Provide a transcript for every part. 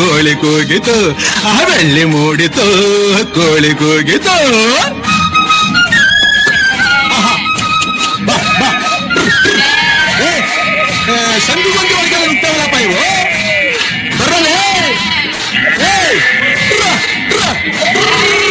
ಕೋಳಿ ಕೂಗಿತು ಆ ಬೆಳ್ಳಿ ಮೂಡಿತು ಕೋಳಿ ಕೂಗಿತು ಆಹಾ. ಬಾ ಬಾ ಏ, ಏ, ಸಂಧಿ ಮಂದಿ ಒಳಗೆ ನಿಂತವಲ್ಲಪ್ಪ ಇವು ಬರಲೇ ಏಯ್! ರ, ರ.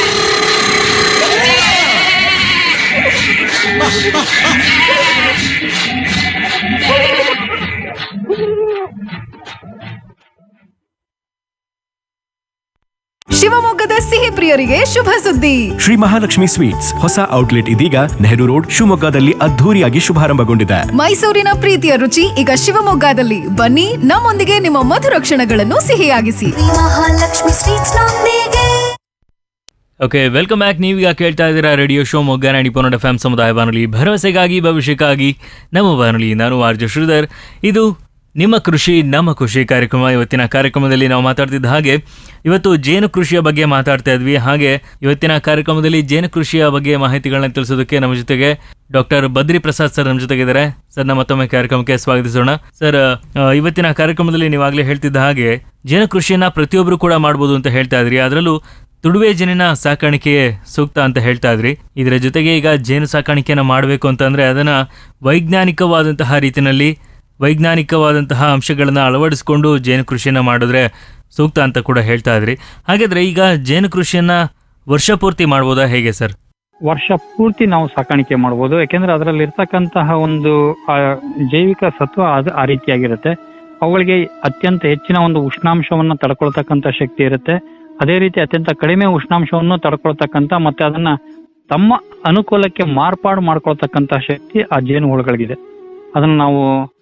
ಶಿವಮೊಗ್ಗದ ಸಿಹಿ ಪ್ರಿಯರಿಗೆ ಶುಭ ಸುದ್ದಿ ಶ್ರೀ ಮಹಾಲಕ್ಷ್ಮಿ ಸ್ವೀಟ್ಸ್ ಹೊಸ ಔಟ್ಲೆಟ್ ಇದೀಗ ನೆಹರು ರೋಡ್ ಶಿವಮೊಗ್ಗದಲ್ಲಿ ಅದ್ಧೂರಿಯಾಗಿ ಶುಭಾರಂಭಗೊಂಡಿದೆ ಮೈಸೂರಿನ ಪ್ರೀತಿಯ ರುಚಿ ಈಗ ಶಿವಮೊಗ್ಗದಲ್ಲಿ ಬನ್ನಿ ನಮ್ಮೊಂದಿಗೆ ನಿಮ್ಮ ಮಧುರ ಕ್ಷಣಗಳನ್ನು ಸಿಹಿಯಾಗಿಸಿ ಮಹಾಲಕ್ಷ್ಮಿ ಸ್ವೀಟ್ಸ್ ನೊಂದಿಗೆ ಓಕೆ ವೆಲ್ಕಮ್ ಬ್ಯಾಕ್ ನೀವೀಗ ಕೇಳ್ತಾ ಇದ್ದೀರಾ ರೇಡಿಯೋ ಶೋ ಮೊಗ್ಗ ನಾಡಿ ಪೊನ್ನಡ ಎಫ್ ಸಮುದಾಯ ಬಾನುಲಿ ಭರವಸೆಗಾಗಿ ಭವಿಷ್ಯಕ್ಕಾಗಿ ನಮ್ಮ ಬಾನುಲಿ ನಾನು ಆರ್ಜು ಶ್ರೀಧರ್ ಇದು ನಿಮ್ಮ ಕೃಷಿ ನಮ್ಮ ಕೃಷಿ ಕಾರ್ಯಕ್ರಮ ಇವತ್ತಿನ ಕಾರ್ಯಕ್ರಮದಲ್ಲಿ ನಾವು ಮಾತಾಡ್ತಿದ್ದ ಹಾಗೆ ಇವತ್ತು ಜೇನು ಕೃಷಿಯ ಬಗ್ಗೆ ಮಾತಾಡ್ತಾ ಇದ್ವಿ ಹಾಗೆ ಇವತ್ತಿನ ಕಾರ್ಯಕ್ರಮದಲ್ಲಿ ಜೇನು ಕೃಷಿಯ ಬಗ್ಗೆ ಮಾಹಿತಿಗಳನ್ನ ತಿಳಿಸೋದಕ್ಕೆ ನಮ್ಮ ಜೊತೆಗೆ ಡಾಕ್ಟರ್ ಬದ್ರಿ ಪ್ರಸಾದ್ ಸರ್ ನಮ್ಮ ಜೊತೆಗಿದ್ದಾರೆ ಸರ್ ನಮ್ಮ ಮತ್ತೊಮ್ಮೆ ಕಾರ್ಯಕ್ರಮಕ್ಕೆ ಸ್ವಾಗತಿಸೋಣ ಸರ್ ಆ, ಇವತ್ತಿನ ಕಾರ್ಯಕ್ರಮದಲ್ಲಿ ನೀವಾಗಲೇ ಹೇಳ್ತಿದ್ದ ಹಾಗೆ ಜೇನು ಕೃಷಿಯನ್ನ ಪ್ರತಿಯೊಬ್ಬರು ಕೂಡ ಮಾಡ್ಬೋದು ಅಂತ ಹೇಳ್ತಾ ಇದ್ರಿ ಅದರಲ್ಲೂ ತುಡುವೆ ಜೇನಿನ ಸಾಕಾಣಿಕೆ ಸೂಕ್ತ ಅಂತ ಹೇಳ್ತಾ ಇದ್ರಿ ಇದರ ಜೊತೆಗೆ ಈಗ ಜೇನು ಸಾಕಾಣಿಕೆಯನ್ನು ಮಾಡಬೇಕು ಅಂತಂದ್ರೆ ಅದನ್ನ ವೈಜ್ಞಾನಿಕವಾದಂತಹ ರೀತಿಯಲ್ಲಿ ವೈಜ್ಞಾನಿಕವಾದಂತಹ ಅಂಶಗಳನ್ನು ಅಳವಡಿಸಿಕೊಂಡು ಜೇನು ಕೃಷಿಯನ್ನ ಮಾಡಿದ್ರೆ ಸೂಕ್ತ ಅಂತ ಕೂಡ ಹೇಳ್ತಾ ಇದ್ರಿ ಹಾಗಾದ್ರೆ ಈಗ ಜೇನು ಕೃಷಿಯನ್ನ ವರ್ಷ ಪೂರ್ತಿ ಮಾಡ್ಬೋದಾ ಹೇಗೆ ಸರ್ ವರ್ಷ ಪೂರ್ತಿ ನಾವು ಸಾಕಾಣಿಕೆ ಮಾಡ್ಬೋದು ಯಾಕೆಂದ್ರೆ ಅದರಲ್ಲಿ ಇರ್ತಕ್ಕಂತಹ ಒಂದು ಆ, ಜೈವಿಕ ಸತ್ವ ಅದು ಆ ರೀತಿಯಾಗಿರುತ್ತೆ ಅವುಗಳಿಗೆ ಅತ್ಯಂತ ಹೆಚ್ಚಿನ ಒಂದು ಉಷ್ಣಾಂಶವನ್ನ ತಡ್ಕೊಳ್ತಕ್ಕಂಥ ಶಕ್ತಿ ಇರುತ್ತೆ ಅದೇ ರೀತಿ ಅತ್ಯಂತ ಕಡಿಮೆ ಉಷ್ಣಾಂಶವನ್ನು ತಡ್ಕೊಳ್ತಕ್ಕಂಥ ಮತ್ತೆ ಅದನ್ನ ತಮ್ಮ ಅನುಕೂಲಕ್ಕೆ ಮಾರ್ಪಾಡು ಮಾಡ್ಕೊಳ್ತಕ್ಕಂಥ ಶಕ್ತಿ ಆ ಜೇನುಹುಳುಗಳಿಗಿದೆ ಅದನ್ನ ನಾವು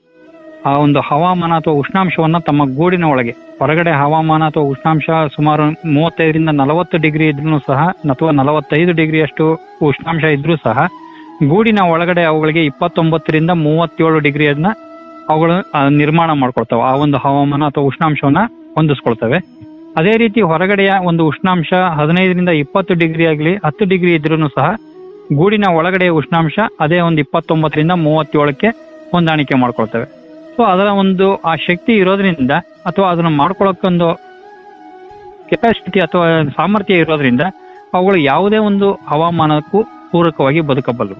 ಆ ಒಂದು ಹವಾಮಾನ ಅಥವಾ ಉಷ್ಣಾಂಶವನ್ನ ತಮ್ಮ ಗೂಡಿನ ಒಳಗೆ ಹೊರಗಡೆ ಹವಾಮಾನ ಅಥವಾ ಉಷ್ಣಾಂಶ ಸುಮಾರು ಮೂವತ್ತೈದರಿಂದ ನಲವತ್ತು ಡಿಗ್ರಿ ಇದ್ರೂ ಸಹ ಅಥವಾ ನಲವತ್ತೈದು ಡಿಗ್ರಿ ಅಷ್ಟು ಉಷ್ಣಾಂಶ ಇದ್ರೂ ಸಹ ಗೂಡಿನ ಒಳಗಡೆ ಅವುಗಳಿಗೆ ಇಪ್ಪತ್ತೊಂಬತ್ತರಿಂದ ಮೂವತ್ತೇಳು ಡಿಗ್ರಿಯನ್ನ ಅವುಗಳು ಆ, ನಿರ್ಮಾಣ ಮಾಡ್ಕೊಳ್ತವೆ ಆ ಒಂದು ಹವಾಮಾನ ಅಥವಾ ಉಷ್ಣಾಂಶವನ್ನ ಹೊಂದಿಸ್ಕೊಳ್ತವೆ ಅದೇ ರೀತಿ ಹೊರಗಡೆಯ ಒಂದು ಉಷ್ಣಾಂಶ ಹದಿನೈದರಿಂದ ಇಪ್ಪತ್ತು ಡಿಗ್ರಿ ಆಗಲಿ ಹತ್ತು ಡಿಗ್ರಿ ಇದ್ರೂ ಸಹ ಗೂಡಿನ ಒಳಗಡೆ ಉಷ್ಣಾಂಶ ಅದೇ ಒಂದು ಇಪ್ಪತ್ತೊಂಬತ್ತರಿಂದ ಮೂವತ್ತೇಳಕ್ಕೆ ಹೊಂದಾಣಿಕೆ ಮಾಡ್ಕೊಳ್ತವೆ ಸೊ ಅದರ ಒಂದು ಆ ಶಕ್ತಿ ಇರೋದ್ರಿಂದ ಅಥವಾ ಅದನ್ನ ಮಾಡ್ಕೊಳ್ಳೋಕೊಂದು ಕೆಪಾಸಿಟಿ ಅಥವಾ ಸಾಮರ್ಥ್ಯ ಇರೋದ್ರಿಂದ ಅವುಗಳು ಯಾವುದೇ ಒಂದು ಹವಾಮಾನಕ್ಕೂ ಪೂರಕವಾಗಿ ಬದುಕಬಲ್ಲವು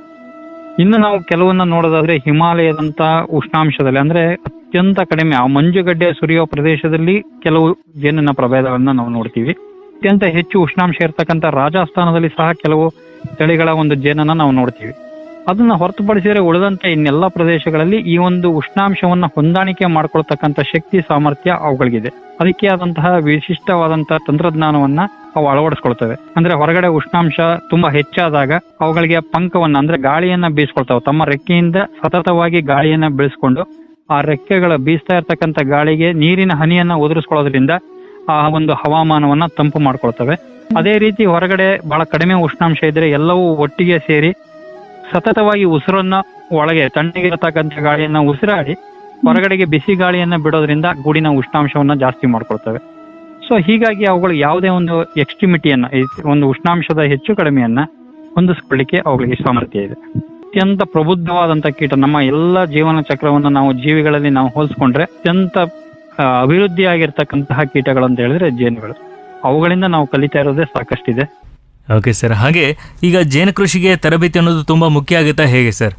ಇನ್ನು ನಾವು ಕೆಲವನ್ನ ನೋಡೋದಾದ್ರೆ ಹಿಮಾಲಯದಂತ ಉಷ್ಣಾಂಶದಲ್ಲಿ ಅಂದ್ರೆ ಅತ್ಯಂತ ಕಡಿಮೆ ಆ ಮಂಜುಗಡ್ಡೆ ಸುರಿಯೋ ಪ್ರದೇಶದಲ್ಲಿ ಕೆಲವು ಜೇನಿನ ಪ್ರಭೇದಗಳನ್ನ ನಾವು ನೋಡ್ತೀವಿ ಅತ್ಯಂತ ಹೆಚ್ಚು ಉಷ್ಣಾಂಶ ಇರತಕ್ಕಂತ ರಾಜಸ್ಥಾನದಲ್ಲಿ ಸಹ ಕೆಲವು ತಳಿಗಳ ಒಂದು ಜೇನನ್ನ ನಾವು ನೋಡ್ತೀವಿ ಅದನ್ನ ಹೊರತುಪಡಿಸಿದರೆ ಉಳಿದಂತ ಇನ್ನೆಲ್ಲ ಪ್ರದೇಶಗಳಲ್ಲಿ ಈ ಒಂದು ಉಷ್ಣಾಂಶವನ್ನ ಹೊಂದಾಣಿಕೆ ಮಾಡ್ಕೊಳ್ತಕ್ಕಂಥ ಶಕ್ತಿ ಸಾಮರ್ಥ್ಯ ಅವುಗಳಿಗಿದೆ ಅದಕ್ಕೆ ಆದಂತಹ ವಿಶಿಷ್ಟವಾದಂತಹ ತಂತ್ರಜ್ಞಾನವನ್ನ ಅವು ಅಳವಡಿಸ್ಕೊಳ್ತವೆ ಅಂದ್ರೆ ಹೊರಗಡೆ ಉಷ್ಣಾಂಶ ತುಂಬಾ ಹೆಚ್ಚಾದಾಗ ಅವುಗಳಿಗೆ ಪಂಕವನ್ನ ಅಂದ್ರೆ ಗಾಳಿಯನ್ನ ಬೀಸ್ಕೊಳ್ತಾವೆ ತಮ್ಮ ರೆಕ್ಕೆಯಿಂದ ಸತತವಾಗಿ ಗಾಳಿಯನ್ನ ಬೀಳಿಸ್ಕೊಂಡು ಆ ರೆಕ್ಕೆಗಳ ಬೀಸ್ತಾ ಇರ್ತಕ್ಕಂಥ ಗಾಳಿಗೆ ನೀರಿನ ಹನಿಯನ್ನ ಒದರಿಸ್ಕೊಳ್ಳೋದ್ರಿಂದ ಆ ಒಂದು ಹವಾಮಾನವನ್ನ ತಂಪು ಮಾಡ್ಕೊಳ್ತವೆ ಅದೇ ರೀತಿ ಹೊರಗಡೆ ಬಹಳ ಕಡಿಮೆ ಉಷ್ಣಾಂಶ ಇದ್ರೆ ಎಲ್ಲವೂ ಒಟ್ಟಿಗೆ ಸೇರಿ ಸತತವಾಗಿ ಉಸಿರನ್ನ ಒಳಗೆ ತಣ್ಣಗಿರತಕ್ಕಂಥ ಗಾಳಿಯನ್ನ ಉಸಿರಾಡಿ ಹೊರಗಡೆಗೆ ಬಿಸಿ ಗಾಳಿಯನ್ನ ಬಿಡೋದ್ರಿಂದ ಗೂಡಿನ ಉಷ್ಣಾಂಶವನ್ನ ಜಾಸ್ತಿ ಮಾಡ್ಕೊಳ್ತವೆ ಸೊ ಹೀಗಾಗಿ ಅವುಗಳು ಯಾವುದೇ ಒಂದು ಎಕ್ಸ್ಟ್ರಿಮಿಟಿಯನ್ನ ಈ ಒಂದು ಉಷ್ಣಾಂಶದ ಹೆಚ್ಚು ಕಡಿಮೆಯನ್ನ ಹೊಂದಿಸ್ಕೊಳ್ಳಿಕ್ಕೆ ಅವುಗಳಿಗೆ ಸಾಮರ್ಥ್ಯ ಇದೆ ಅತ್ಯಂತ ಪ್ರಬುದ್ಧವಾದಂತ ಕೀಟ ನಮ್ಮ ಎಲ್ಲ ಜೀವನ ಚಕ್ರವನ್ನು ನಾವು ಜೀವಿಗಳಲ್ಲಿ ನಾವು ಹೋಲಿಸ್ಕೊಂಡ್ರೆ ಅತ್ಯಂತ ಆ, ಅಭಿವೃದ್ಧಿಯಾಗಿರ್ತಕ್ಕಂತಹ ಕೀಟಗಳು ಅಂತ ಹೇಳಿದ್ರೆ ಜೇನುಗಳು ಅವುಗಳಿಂದ ನಾವು ಕಲಿತಾ ಇರೋದೇ ಸಾಕಷ್ಟಿದೆ ಓಕೆ ಸರ್ ಹಾಗೆ ಈಗ ಜೇನು ಕೃಷಿಗೆ ತರಬೇತಿ ಅನ್ನೋದು ತುಂಬಾ ಮುಖ್ಯ ಆಗುತ್ತಾ ಹೇಗೆ ಸರ್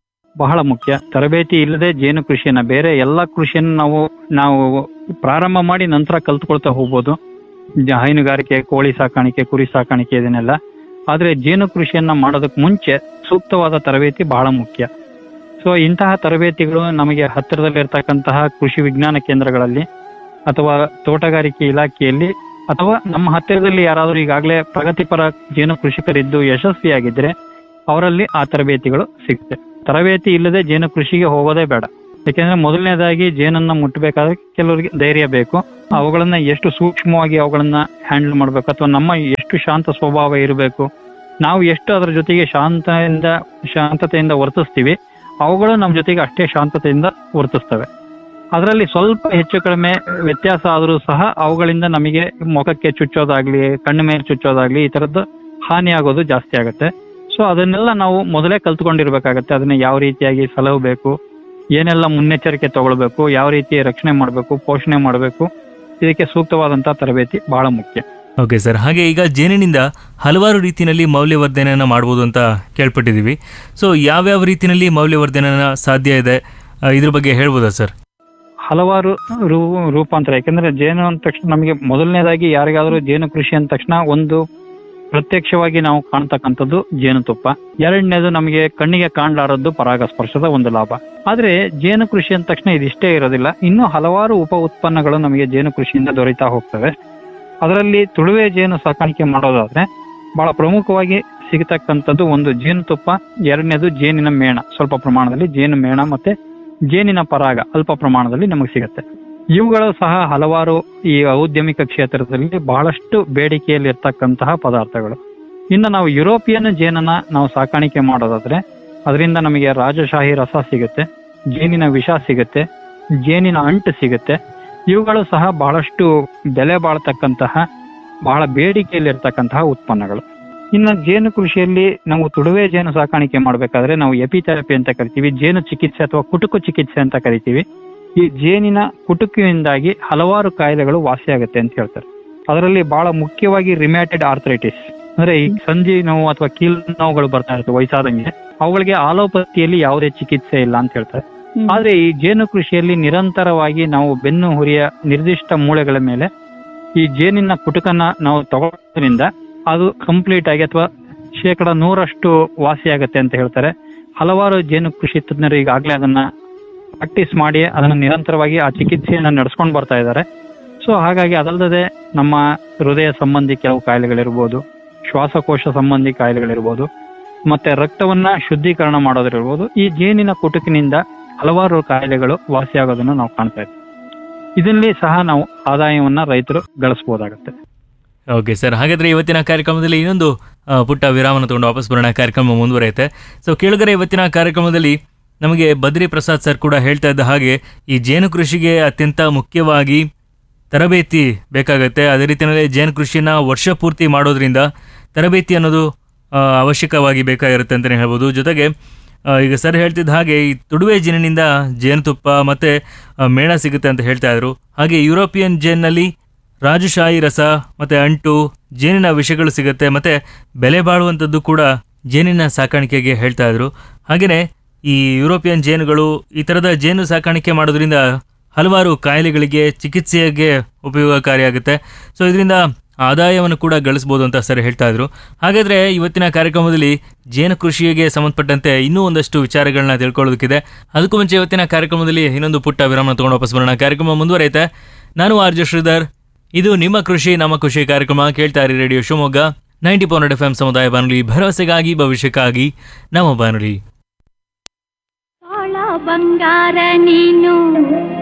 ಬಹಳ ಮುಖ್ಯ ತರಬೇತಿ ಇಲ್ಲದೆ ಜೇನು ಕೃಷಿಯನ್ನ ಬೇರೆ ಎಲ್ಲಾ ಕೃಷಿಯನ್ನು ನಾವು ನಾವು ಪ್ರಾರಂಭ ಮಾಡಿ ನಂತರ ಕಲ್ತ್ಕೊಳ್ತಾ ಹೋಗ್ಬೋದು ಜ- ಹೈನುಗಾರಿಕೆ ಕೋಳಿ ಸಾಕಾಣಿಕೆ ಕುರಿ ಸಾಕಾಣಿಕೆ ಇದನ್ನೆಲ್ಲ ಆದ್ರೆ ಜೇನು ಕೃಷಿಯನ್ನ ಮಾಡೋದಕ್ಕೆ ಮುಂಚೆ ಸೂಕ್ತವಾದ ತರಬೇತಿ ಬಹಳ ಮುಖ್ಯ ಸೊ ಇಂತಹ ತರಬೇತಿಗಳು ನಮಗೆ ಹತ್ತಿರದಲ್ಲಿ ಇರ್ತಕ್ಕಂತಹ ಕೃಷಿ ವಿಜ್ಞಾನ ಕೇಂದ್ರಗಳಲ್ಲಿ ಅಥವಾ ತೋಟಗಾರಿಕೆ ಇಲಾಖೆಯಲ್ಲಿ ಅಥವಾ ನಮ್ಮ ಹತ್ತಿರದಲ್ಲಿ ಯಾರಾದರೂ ಈಗಾಗಲೇ ಪ್ರಗತಿಪರ ಜೇನು ಕೃಷಿಕರಿದ್ದು ಯಶಸ್ವಿಯಾಗಿದ್ರೆ ಅವರಲ್ಲಿ ಆ ತರಬೇತಿಗಳು ಸಿಗುತ್ತೆ ತರಬೇತಿ ಇಲ್ಲದೆ ಜೇನು ಕೃಷಿಗೆ ಹೋಗೋದೇ ಬೇಡ ಯಾಕೆಂದ್ರೆ ಮೊದಲನೇದಾಗಿ ಜೇನನ್ನ ಮುಟ್ಟಬೇಕಾದ್ರೆ ಕೆಲವರಿಗೆ ಧೈರ್ಯ ಬೇಕು ಅವುಗಳನ್ನ ಎಷ್ಟು ಸೂಕ್ಷ್ಮವಾಗಿ ಅವುಗಳನ್ನ ಹ್ಯಾಂಡಲ್ ಮಾಡ್ಬೇಕು ಅಥವಾ ನಮ್ಮ ಎಷ್ಟು ಶಾಂತ ಸ್ವಭಾವ ಇರಬೇಕು ನಾವು ಎಷ್ಟು ಅದರ ಜೊತೆಗೆ ಶಾಂತದಿಂದ ಶಾಂತತೆಯಿಂದ ವರ್ತಿಸ್ತೀವಿ ಅವುಗಳು ನಮ್ಮ ಜೊತೆಗೆ ಅಷ್ಟೇ ಶಾಂತತೆಯಿಂದ ವರ್ತಿಸ್ತವೆ ಅದರಲ್ಲಿ ಸ್ವಲ್ಪ ಹೆಚ್ಚು ಕಡಿಮೆ ವ್ಯತ್ಯಾಸ ಆದರೂ ಸಹ ಅವುಗಳಿಂದ ನಮಗೆ ಮುಖಕ್ಕೆ ಚುಚ್ಚೋದಾಗ್ಲಿ ಕಣ್ಣು ಮೇಲೆ ಚುಚ್ಚೋದಾಗ್ಲಿ ಈ ತರದ್ದು ಹಾನಿ ಆಗೋದು ಜಾಸ್ತಿ ಆಗುತ್ತೆ ಸೊ ಅದನ್ನೆಲ್ಲ ನಾವು ಮೊದಲೇ ಕಲ್ತ್ಕೊಂಡಿರ್ಬೇಕಾಗತ್ತೆ ಅದನ್ನ ಯಾವ ರೀತಿಯಾಗಿ ಸಲಹಬೇಕು ಏನೆಲ್ಲ ಮುನ್ನೆಚ್ಚರಿಕೆ ತಗೊಳ್ಬೇಕು ಯಾವ ರೀತಿ ರಕ್ಷಣೆ ಮಾಡಬೇಕು ಪೋಷಣೆ ಮಾಡಬೇಕು ಇದಕ್ಕೆ ಸೂಕ್ತವಾದಂತಹ ತರಬೇತಿ ಬಹಳ ಮುಖ್ಯ ಓಕೆ ಸರ್ ಹಾಗೆ ಈಗ ಜೇನಿನಿಂದ ಹಲವಾರು ರೀತಿಯಲ್ಲಿ ಮೌಲ್ಯವರ್ಧನೆಯನ್ನು ಮಾಡ್ಬೋದು ಅಂತ ಕೇಳ್ಪಟ್ಟಿದ್ದೀವಿ ಸೊ ಯಾವ್ಯಾವ ರೀತಿಯಲ್ಲಿ ಮೌಲ್ಯವರ್ಧನೆನ ಸಾಧ್ಯ ಇದೆ ಆ, ಇದ್ರ ಬಗ್ಗೆ ಹೇಳ್ಬೋದಾ ಸರ್ ಹಲವಾರು ರೂ- ರೂಪಾಂತರ ಯಾಕಂದ್ರೆ ಜೇನು ಅಂದ ತಕ್ಷಣ ನಮಗೆ ಮೊದಲನೇದಾಗಿ ಯಾರಿಗಾದ್ರೂ ಜೇನು ಕೃಷಿ ಅಂದ ತಕ್ಷಣ ಒಂದು ಪ್ರತ್ಯಕ್ಷವಾಗಿ ನಾವು ಕಾಣ್ತಕ್ಕಂಥದ್ದು ಜೇನುತುಪ್ಪ ಎರಡನೇದು ನಮಗೆ ಕಣ್ಣಿಗೆ ಕಾಣಲಾರದ್ದು ಪರಾಗಸ್ಪರ್ಶದ ಒಂದು ಲಾಭ ಆದ್ರೆ ಜೇನು ಕೃಷಿ ಅಂದ ತಕ್ಷಣ ಇದಿಷ್ಟೇ ಇರೋದಿಲ್ಲ ಇನ್ನೂ ಹಲವಾರು ಉಪ ಉತ್ಪನ್ನಗಳು ನಮಗೆ ಜೇನು ಕೃಷಿಯಿಂದ ದೊರೀತಾ ಹೋಗ್ತವೆ ಅದರಲ್ಲಿ ತುಳುವೆ ಜೇನು ಸಾಕಾಣಿಕೆ ಮಾಡೋದಾದ್ರೆ ಬಹಳ ಪ್ರಮುಖವಾಗಿ ಸಿಗತಕ್ಕಂಥದ್ದು ಒಂದು ಜೇನುತುಪ್ಪ ಎರಡನೇದು ಜೇನಿನ ಮೇಣ ಸ್ವಲ್ಪ ಪ್ರಮಾಣದಲ್ಲಿ ಜೇನು ಮೇಣ ಮತ್ತೆ ಜೇನಿನ ಪರಾಗ ಅಲ್ಪ ಪ್ರಮಾಣದಲ್ಲಿ ನಮಗೆ ಸಿಗುತ್ತೆ ಇವುಗಳು ಸಹ ಹಲವಾರು ಈ ಔದ್ಯಮಿಕ ಕ್ಷೇತ್ರದಲ್ಲಿ ಬಹಳಷ್ಟು ಬೇಡಿಕೆಯಲ್ಲಿ ಇರ್ತಕ್ಕಂತಹ ಪದಾರ್ಥಗಳು ಇನ್ನು ನಾವು ಯುರೋಪಿಯನ್ ಜೇನನ್ನ ನಾವು ಸಾಕಾಣಿಕೆ ಮಾಡೋದಾದ್ರೆ ಅದರಿಂದ ನಮಗೆ ರಾಜಶಾಹಿ ರಸ ಸಿಗುತ್ತೆ ಜೇನಿನ ವಿಷ ಸಿಗುತ್ತೆ ಜೇನಿನ ಅಂಟು ಸಿಗುತ್ತೆ ಇವುಗಳು ಸಹ ಬಹಳಷ್ಟು ಬೆಲೆ ಬಾಳ್ತಕ್ಕಂತಹ ಬಹಳ ಬೇಡಿಕೆಯಲ್ಲಿ ಇರ್ತಕ್ಕಂತಹ ಉತ್ಪನ್ನಗಳು ಇನ್ನು ಜೇನು ಕೃಷಿಯಲ್ಲಿ ನಾವು ತುಡುವೆ ಜೇನು ಸಾಕಾಣಿಕೆ ಮಾಡಬೇಕಾದ್ರೆ ನಾವು ಎಪಿಥೆರಪಿ ಅಂತ ಕರಿತೀವಿ ಜೇನು ಚಿಕಿತ್ಸೆ ಅಥವಾ ಕುಟುಕು ಚಿಕಿತ್ಸೆ ಅಂತ ಕರಿತೀವಿ ಈ ಜೇನಿನ ಕುಟುಕಿನಿಂದಾಗಿ ಹಲವಾರು ಕಾಯಿಲೆಗಳು ವಾಸಿಯಾಗುತ್ತೆ ಅಂತ ಹೇಳ್ತಾರೆ ಅದರಲ್ಲಿ ಬಹಳ ಮುಖ್ಯವಾಗಿ ರಿಮ್ಯಾಟೆಡ್ ಆರ್ಥರೈಟಿಸ್ ಅಂದ್ರೆ ಈ ಸಂಧಿ ನೋವು ಅಥವಾ ಕೀಲ್ ನೋವುಗಳು ಬರ್ತಾ ಇರುತ್ತೆ ವಯಸ್ಸಾದಂಗೆ ಅವುಗಳಿಗೆ ಆಲೋಪತಿಯಲ್ಲಿ ಯಾವುದೇ ಚಿಕಿತ್ಸೆ ಇಲ್ಲ ಅಂತ ಹೇಳ್ತಾರೆ ಆದ್ರೆ ಈ ಜೇನು ಕೃಷಿಯಲ್ಲಿ ನಿರಂತರವಾಗಿ ನಾವು ಬೆನ್ನು ಹುರಿಯ ನಿರ್ದಿಷ್ಟ ಮೂಳೆಗಳ ಮೇಲೆ ಈ ಜೇನಿನ ಕುಟುಕನ್ನ ನಾವು ತಗೊಳ್ಳೋದ್ರಿಂದ ಅದು ಕಂಪ್ಲೀಟ್ ಆಗಿ ಅಥವಾ ಶೇಕಡ ನೂರಷ್ಟು ವಾಸಿಯಾಗತ್ತೆ ಅಂತ ಹೇಳ್ತಾರೆ ಹಲವಾರು ಜೇನು ಕೃಷಿ ತಜ್ಞರು ಈಗಾಗಲೇ ಅದನ್ನ ಪ್ರಾಕ್ಟೀಸ್ ಮಾಡಿ ಅದನ್ನ ನಿರಂತರವಾಗಿ ಆ ಚಿಕಿತ್ಸೆಯನ್ನ ನಡೆಸ್ಕೊಂಡು ಬರ್ತಾ ಇದ್ದಾರೆ ಸೊ ಹಾಗಾಗಿ ಅದಲ್ಲದೆ ನಮ್ಮ ಹೃದಯ ಸಂಬಂಧಿ ಕೆಲವು ಕಾಯಿಲೆಗಳಿರ್ಬೋದು ಶ್ವಾಸಕೋಶ ಸಂಬಂಧಿ ಕಾಯಿಲೆಗಳಿರ್ಬೋದು ಮತ್ತೆ ರಕ್ತವನ್ನ ಶುದ್ಧೀಕರಣ ಮಾಡೋದಿರ್ಬೋದು ಈ ಜೇನಿನ ಕುಟುಕಿನಿಂದ ಹಲವಾರು ಕಾಯಿಲೆಗಳು ವಾಸಿಯಾಗೋದನ್ನು ನಾವು ಕಾಣ್ತಾ ಇದ್ದೀವಿ ಇದರಲ್ಲಿ ಸಹ ನಾವು ಆದಾಯವನ್ನ ರೈತರು ಗಳಿಸಬಹುದಾಗುತ್ತೆ ಓಕೆ ಸರ್ ಹಾಗಾದ್ರೆ ಇವತ್ತಿನ ಕಾರ್ಯಕ್ರಮದಲ್ಲಿ ಇನ್ನೊಂದು ಆ, ಪುಟ್ಟ ವಿರಾಮನ ತಗೊಂಡು ವಾಪಸ್ ಬರೋಣ ಕಾರ್ಯಕ್ರಮ ಮುಂದುವರಿಯುತ್ತೆ ಸೊ ಕೇಳಿದರೆ ಇವತ್ತಿನ ಕಾರ್ಯಕ್ರಮದಲ್ಲಿ ನಮಗೆ ಬದ್ರಿ ಪ್ರಸಾದ್ ಸರ್ ಕೂಡ ಹೇಳ್ತಾ ಇದ್ದ ಹಾಗೆ ಈ ಜೇನು ಕೃಷಿಗೆ ಅತ್ಯಂತ ಮುಖ್ಯವಾಗಿ ತರಬೇತಿ ಬೇಕಾಗುತ್ತೆ ಅದೇ ರೀತಿಯಲ್ಲಿ ಜೇನು ಕೃಷಿನ ವರ್ಷ ಪೂರ್ತಿ ಮಾಡೋದ್ರಿಂದ ತರಬೇತಿ ಅನ್ನೋದು ಆ, ಅವಶ್ಯಕವಾಗಿ ಬೇಕಾಗಿರುತ್ತೆ ಅಂತಲೇ ಹೇಳ್ಬೋದು ಜೊತೆಗೆ ಆ, ಈಗ ಸರ್ ಹೇಳ್ತಿದ್ದ ಹಾಗೆ ಈ ತುಡುವೆ ಜೇನಿನಿಂದ ಜೇನುತುಪ್ಪ ಮತ್ತು ಮೇಣ ಸಿಗುತ್ತೆ ಅಂತ ಹೇಳ್ತಾ ಇದ್ರು ಹಾಗೆ ಯುರೋಪಿಯನ್ ಜೇನ್ನಲ್ಲಿ ರಾಜಶಾಹಿ ರಸ ಮತ್ತು ಅಂಟು ಜೇನಿನ ವಿಷಗಳು ಸಿಗುತ್ತೆ ಮತ್ತು ಬೆಲೆ ಬಾಳುವಂಥದ್ದು ಕೂಡ ಜೇನಿನ ಸಾಕಾಣಿಕೆಗೆ ಹೇಳ್ತಾ ಇದ್ರು ಹಾಗೆಯೇ ಈ ಯುರೋಪಿಯನ್ ಜೇನುಗಳು ಈ ಥರದ ಜೇನು ಸಾಕಾಣಿಕೆ ಮಾಡೋದ್ರಿಂದ ಹಲವಾರು ಕಾಯಿಲೆಗಳಿಗೆ ಚಿಕಿತ್ಸೆಗೆ ಉಪಯೋಗಕಾರಿಯಾಗುತ್ತೆ ಸೊ ಇದರಿಂದ ಆದಾಯವನ್ನು ಕೂಡ ಗಳಿಸ್ಬೋದು ಅಂತ ಸರ್ ಹೇಳ್ತಾ ಇದ್ರು ಹಾಗಾದ್ರೆ ಇವತ್ತಿನ ಕಾರ್ಯಕ್ರಮದಲ್ಲಿ ಜೇನು ಕೃಷಿಗೆ ಸಂಬಂಧಪಟ್ಟಂತೆ ಇನ್ನೂ ಒಂದಷ್ಟು ವಿಚಾರಗಳನ್ನ ತಿಳ್ಕೊಳ್ಳೋದಕ್ಕಿದೆ ಅದಕ್ಕೂ ಮುಂಚೆ ಇವತ್ತಿನ ಕಾರ್ಯಕ್ರಮದಲ್ಲಿ ಇನ್ನೊಂದು ಪುಟ್ಟ ವಿರಾಮ ತಗೊಂಡು ವಾಪಸ್ ಬರೋಣ ಕಾರ್ಯಕ್ರಮ ಮುಂದುವರಿಯುತ್ತೆ ನಾನು ಆರ್ ಜೆ ಶ್ರೀಧರ್ ಇದು ನಿಮ್ಮ ಕೃಷಿ ನಮ್ಮ ಕೃಷಿ ಕಾರ್ಯಕ್ರಮ ಕೇಳ್ತಾ ಇರಿ radio Shivamogga ninety point F M ಸಮುದಾಯ ಬಾನುಲಿ ಭರವಸೆಗಾಗಿ ಭವಿಷ್ಯಕ್ಕಾಗಿ ನಮ್ಮ ಬಾನುಲಿ ತೋಳ ಬಂಗಾರ ನೀನು